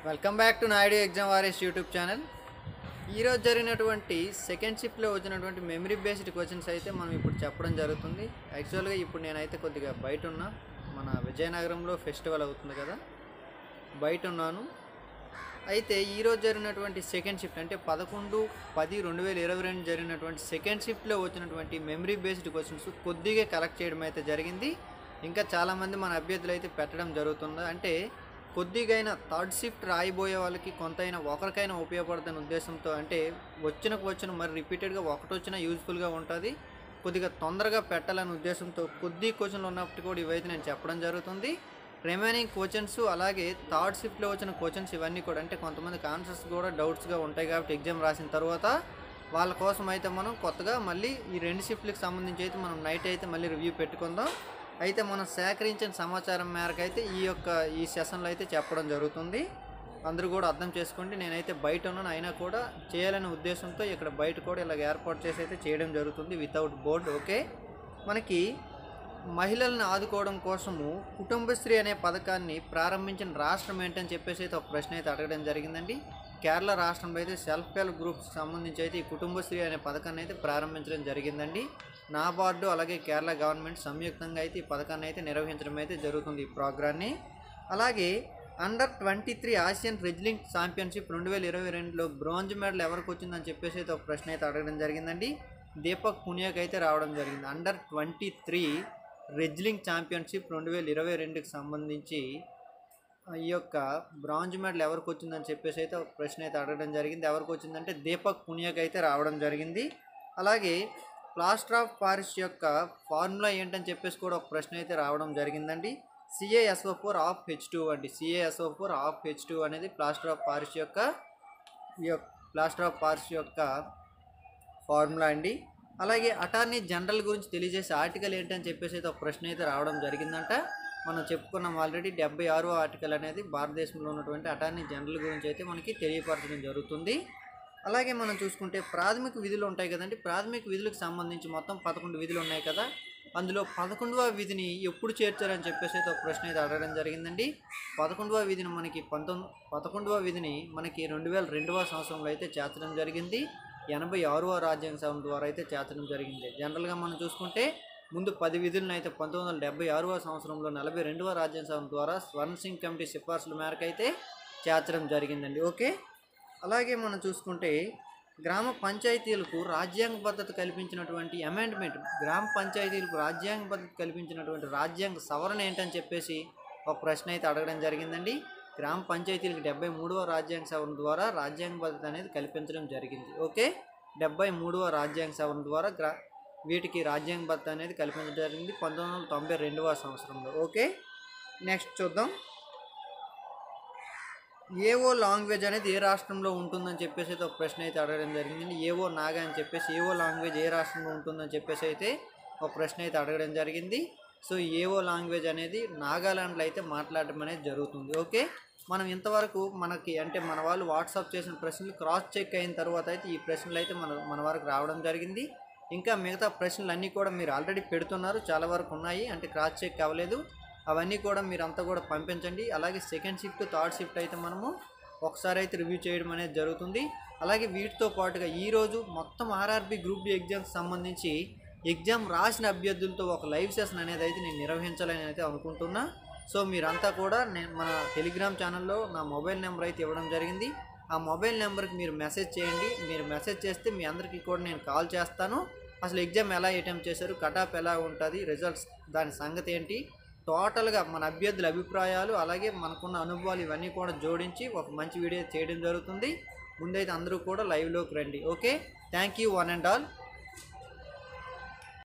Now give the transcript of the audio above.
welcome back to Naidu exam warriors YouTube channel ఈరోజు జరిగినటువంటి second షిఫ్ట్లో వచ్చినటువంటి మెమరీ బేస్డ్ క్వశ్చన్స్ అయితే మనం ఇప్పుడు చెప్పడం జరుగుతుంది యాక్చువల్గా ఇప్పుడు నేనైతే కొద్దిగా బయట ఉన్నా మన విజయనగరంలో ఫెస్టివల్ అవుతుంది కదా బయట ఉన్నాను అయితే ఈరోజు జరిగినటువంటి సెకండ్ షిఫ్ట్ అంటే పదకొండు పది రెండు వేల ఇరవై రెండు జరిగినటువంటి సెకండ్ షిఫ్ట్లో వచ్చినటువంటి మెమరీ బేస్డ్ క్వశ్చన్స్ కొద్దిగా కలెక్ట్ చేయడం అయితే జరిగింది ఇంకా చాలామంది మన అభ్యర్థులు అయితే పెట్టడం జరుగుతుంది అంటే కొద్దిగైనా థర్డ్ షిఫ్ట్ రాయిపోయే వాళ్ళకి కొంతైనా ఒకరికైనా ఉపయోగపడుతున్న ఉద్దేశంతో అంటే వచ్చిన క్వశ్చన్ మరి రిపీటెడ్గా ఒకటి వచ్చినా యూజ్ఫుల్గా ఉంటుంది కొద్దిగా తొందరగా పెట్టాలనే ఉద్దేశంతో కొద్ది క్వశ్చన్లు ఉన్నప్పుడు కూడా ఇవైతే నేను చెప్పడం జరుగుతుంది రిమైనింగ్ క్వశ్చన్స్ అలాగే థర్డ్ షిఫ్ట్లో వచ్చిన క్వశ్చన్స్ ఇవన్నీ కూడా అంటే కొంతమందికి ఆన్సర్స్ కూడా డౌట్స్గా ఉంటాయి కాబట్టి ఎగ్జామ్ రాసిన తర్వాత వాళ్ళ కోసం అయితే మనం కొత్తగా మళ్ళీ ఈ రెండు షిఫ్ట్లకు సంబంధించి అయితే మనం నైట్ అయితే మళ్ళీ రివ్యూ పెట్టుకుందాం అయితే మనం సేకరించిన సమాచారం మేరకు అయితే ఈ యొక్క ఈ సెషన్లో అయితే చెప్పడం జరుగుతుంది అందరూ కూడా అర్థం చేసుకోండి నేనైతే బయట ఉన్నాను అయినా కూడా చేయాలనే ఉద్దేశంతో ఇక్కడ బయట కూడా ఇలా ఏర్పాటు చేసి అయితే చేయడం జరుగుతుంది వితౌట్ బోర్డ్ ఓకే మనకి మహిళలను ఆదుకోవడం కోసము కుటుంబశ్రీ అనే పథకాన్ని ప్రారంభించిన రాష్ట్రం ఏంటని చెప్పేసి అయితే ఒక ప్రశ్న అయితే అడగడం జరిగిందండి కేరళ రాష్ట్రంలో అయితే సెల్ఫ్ హెల్ప్ గ్రూప్స్ సంబంధించి అయితే ఈ కుటుంబశ్రీ అనే పథకాన్ని అయితే ప్రారంభించడం జరిగిందండి నాబార్డు అలాగే కేరళ గవర్నమెంట్ సంయుక్తంగా అయితే ఈ పథకాన్ని అయితే నిర్వహించడం అయితే జరుగుతుంది ఈ ప్రోగ్రాన్ని అలాగే under twenty three Asian wrestling championship రెండు వేల ఇరవై రెండులో బ్రాంజ్ మెడల్ ఎవరికి వచ్చిందని చెప్పేసి అయితే ఒక ప్రశ్న అయితే అడగడం జరిగిందండి దీపక్ పునియాకి అయితే రావడం జరిగింది under twenty three wrestling championship రెండు వేల ఇరవై రెండుకి సంబంధించి ఈ యొక్క బ్రాంజ్ మెడల్ ఎవరికి వచ్చిందని చెప్పేసి అయితే ఒక ప్రశ్న అయితే అడగడం జరిగింది ఎవరికి వచ్చిందంటే దీపక్ పునియాకి అయితే రావడం జరిగింది అలాగే ప్లాస్టర్ ఆఫ్ పారిస్ యొక్క ఫార్ములా ఏంటని చెప్పేసి కూడా ఒక ప్రశ్న అయితే రావడం జరిగిందండి C A S O four of H two అండి C A S O four of H two అనేది ప్లాస్టర్ ఆఫ్ పారిస్ యొక్క ఈ యొక్క ప్లాస్టర్ ఆఫ్ పారిస్ యొక్క ఫార్ములా అండి అలాగే అటార్నీ జనరల్ గురించి తెలియజేసే ఆర్టికల్ ఏంటని చెప్పేసి అయితే ఒక ప్రశ్న అయితే రావడం జరిగిందంట మనం చెప్పుకున్నాం ఆల్రెడీ డెబ్బై ఆరో ఆర్టికల్ అనేది భారతదేశంలో ఉన్నటువంటి అటార్నీ జనరల్ గురించి అయితే మనకి తెలియపరచడం జరుగుతుంది అలాగే మనం చూసుకుంటే ప్రాథమిక విధులు ఉంటాయి కదండి ప్రాథమిక విధులకు సంబంధించి మొత్తం పదకొండు విధులు ఉన్నాయి కదా అందులో పదకొండవ విధిని ఎప్పుడు చేర్చారని చెప్పేసి అయితే ఒక ప్రశ్న అయితే అడగడం జరిగిందండి పదకొండవ విధిని మనకి పంతొమ్మిది పదకొండవ విధిని మనకి రెండు వేల రెండవ సంవత్సరంలో అయితే చేర్చడం జరిగింది ఎనభై ఆరవ రాజ్యాంగ సభ ద్వారా అయితే చేర్చడం జరిగింది జనరల్గా మనం చూసుకుంటే ముందు పది విధులను అయితే పంతొమ్మిది వందల డెబ్బై ఆరవ సంవత్సరంలో నలభై రెండవ రాజ్యాంగ సభ ద్వారా స్వర్ణ సింగ్ కమిటీ సిఫార్సుల మేరకు అయితే చేర్చడం జరిగిందండి ఓకే అలాగే మనం చూసుకుంటే గ్రామ పంచాయతీలకు రాజ్యాంగ పద్ధతి కల్పించినటువంటి అమెండ్మెంట్ గ్రామ పంచాయతీలకు రాజ్యాంగ పద్ధతి కల్పించినటువంటి రాజ్యాంగ సవరణ ఏంటని చెప్పేసి ఒక ప్రశ్న అయితే అడగడం జరిగిందండి గ్రామ పంచాయతీలకు డెబ్బై మూడవ రాజ్యాంగ సవరణ ద్వారా రాజ్యాంగ పద్ధతి అనేది కల్పించడం జరిగింది ఓకే డెబ్బై మూడవ రాజ్యాంగ సవరణ ద్వారా గ్రా వీటికి రాజ్యాంగ పద్ధతి అనేది కల్పించడం జరిగింది పంతొమ్మిది వందల తొంభై రెండవ సంవత్సరంలో ఓకే నెక్స్ట్ చూద్దాం ఏవో లాంగ్వేజ్ అనేది ఏ రాష్ట్రంలో ఉంటుందని చెప్పేసి అయితే ఒక ప్రశ్న అయితే అడగడం జరిగింది ఏవో నాగా అని చెప్పేసి ఏవో లాంగ్వేజ్ ఏ రాష్ట్రంలో ఉంటుందని చెప్పేసి అయితే ఒక ప్రశ్న అయితే అడగడం జరిగింది సో ఏవో లాంగ్వేజ్ అనేది నాగాలాండ్లో అయితే మాట్లాడడం అనేది జరుగుతుంది ఓకే మనం ఇంతవరకు మనకి అంటే మన వాళ్ళు వాట్సాప్ చేసిన ప్రశ్నలు క్రాస్ చెక్ అయిన తర్వాత అయితే ఈ ప్రశ్నలు అయితే మన మన వరకు రావడం జరిగింది ఇంకా మిగతా ప్రశ్నలు అన్నీ కూడా మీరు ఆల్రెడీ పెడుతున్నారు చాలా వరకు ఉన్నాయి అంటే క్రాస్ చెక్ అవ్వలేదు అవన్నీ కూడా మీరు అంతా కూడా పంపించండి అలాగే సెకండ్ షిఫ్ట్ థర్డ్ షిఫ్ట్ అయితే మనము ఒకసారి అయితే రివ్యూ చేయడం అనేది జరుగుతుంది అలాగే వీటితో పాటుగా ఈరోజు మొత్తం ఆర్ఆర్బి గ్రూప్ డి ఎగ్జామ్కి సంబంధించి ఎగ్జామ్ రాసిన అభ్యర్థులతో ఒక లైవ్ సెషన్ అనేది అయితే నేను నిర్వహించాలని అయితే అనుకుంటున్నా సో మీరంతా కూడా నేను మన టెలిగ్రామ్ ఛానల్లో నా మొబైల్ నెంబర్ అయితే ఇవ్వడం జరిగింది ఆ మొబైల్ నెంబర్కి మీరు మెసేజ్ చేయండి మీరు మెసేజ్ చేస్తే మీ అందరికీ కూడా నేను కాల్ చేస్తాను అసలు ఎగ్జామ్ ఎలా అటెంప్ట్ చేశారు కటాప్ ఎలా ఉంటుంది రిజల్ట్స్ దాని సంగతి ఏంటి టోటల్గా మన అభ్యర్థుల అభిప్రాయాలు అలాగే మనకున్న అనుభవాలు ఇవన్నీ కూడా జోడించి ఒక మంచి వీడియో చేయడం జరుగుతుంది ముందైతే అందరూ కూడా లైవ్లోకి రండి okay thank you one and all